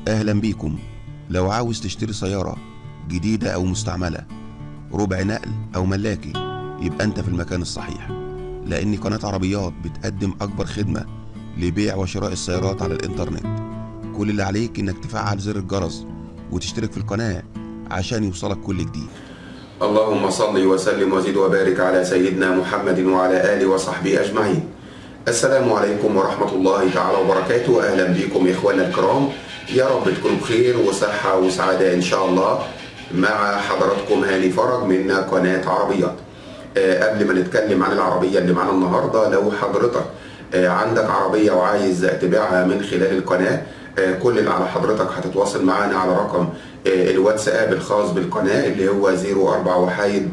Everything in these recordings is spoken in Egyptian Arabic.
أهلا بيكم لو عاوز تشتري سيارة جديدة أو مستعملة ربع نقل أو ملاكي يبقى أنت في المكان الصحيح لأن قناة عربيات بتقدم أكبر خدمة لبيع وشراء السيارات على الإنترنت كل اللي عليك إنك تفعل زر الجرس وتشترك في القناة عشان يوصلك كل جديد اللهم صل وسلم وزد وبارك على سيدنا محمد وعلى آله وصحبه أجمعين السلام عليكم ورحمة الله تعالى وبركاته أهلا بكم إخواننا الكرام يا رب تكونوا بخير وصحة وسعادة إن شاء الله مع حضراتكم هاني فرج من قناة عربيات آه، قبل ما نتكلم عن العربية اللي معانا النهاردة لو حضرتك آه، عندك عربية وعايز تبيعها من خلال القناة آه، كل اللي على حضرتك هتتواصل معانا على رقم آه، الواتساب الخاص بالقناة اللي هو 04 وحايد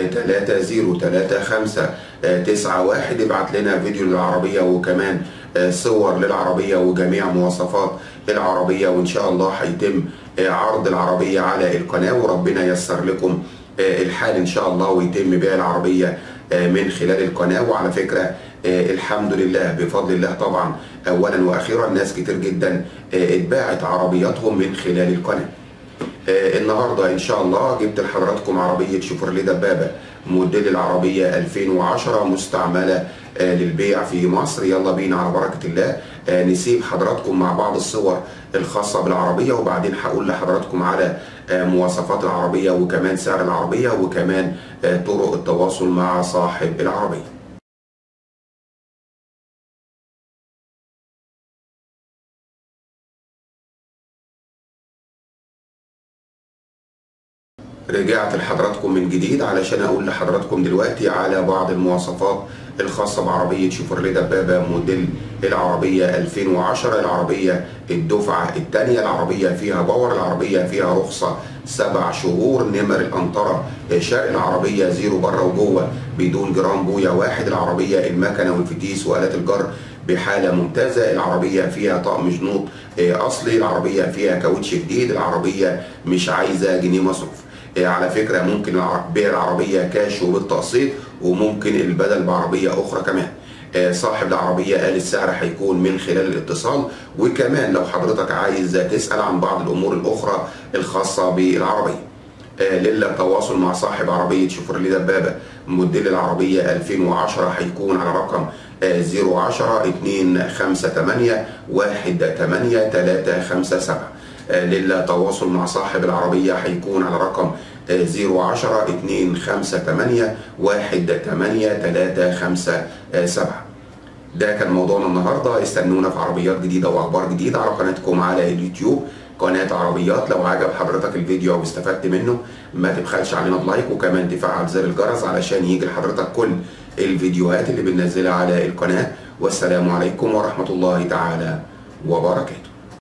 3035 91 ابعت لنا فيديو للعربية وكمان آه، صور للعربية وجميع مواصفات العربية وإن شاء الله هيتم آه، عرض العربية على القناة وربنا ييسر لكم آه، الحال إن شاء الله ويتم بيع العربية آه، من خلال القناة وعلى فكرة آه، الحمد لله بفضل الله طبعا أولا وأخيرا ناس كتير جدا آه، اتباعت عربياتهم من خلال القناة آه، النهارده ان شاء الله جبت لحضراتكم عربيه شيفروليه دبابه موديل العربيه 2010 مستعمله آه، للبيع في مصر يلا بينا على بركه الله آه، نسيب حضراتكم مع بعض الصور الخاصه بالعربيه وبعدين هقول لحضراتكم على آه، مواصفات العربيه وكمان سعر العربيه وكمان آه، طرق التواصل مع صاحب العربيه رجعت لحضراتكم من جديد علشان اقول لحضراتكم دلوقتي على بعض المواصفات الخاصة بعربية شيفروليه دبابة موديل العربية 2010 العربية الدفعة الثانية العربية فيها باور العربية فيها رخصة سبع شهور نمر الأنطرة شرق العربية زيرو بره وجوه بدون جرام بويا واحد العربية المكنة والفتيس وآلات الجر بحالة ممتازة العربية فيها طقم جنوط آه، أصلي العربية فيها كاوتش جديد العربية مش عايزة جنيه مصروف آه، على فكرة ممكن الع- بيع العربية كاش وبالتقسيط وممكن البدل بعربية أخرى كمان آه، صاحب العربية قال السعر هيكون من خلال الاتصال وكمان لو حضرتك عايز تسأل عن بعض الأمور الأخرى الخاصة بالعربية آه، للتواصل مع صاحب عربية شيفروليه دبابة موديل العربية 2010 هيكون على رقم آه، 010 258 18357 آه، للتواصل مع صاحب العربية هيكون على رقم آه، 010 258 18357 ده كان موضوعنا النهارده استنونا في عربيات جديده واخبار جديده على قناتكم على اليوتيوب قناه عربيات لو عجب حضرتك الفيديو او استفدت منه ما تبخلش علينا بلايك وكمان تفعل زر الجرس علشان يجي لحضرتك كل الفيديوهات اللي بننزلها على القناه والسلام عليكم ورحمه الله تعالى وبركاته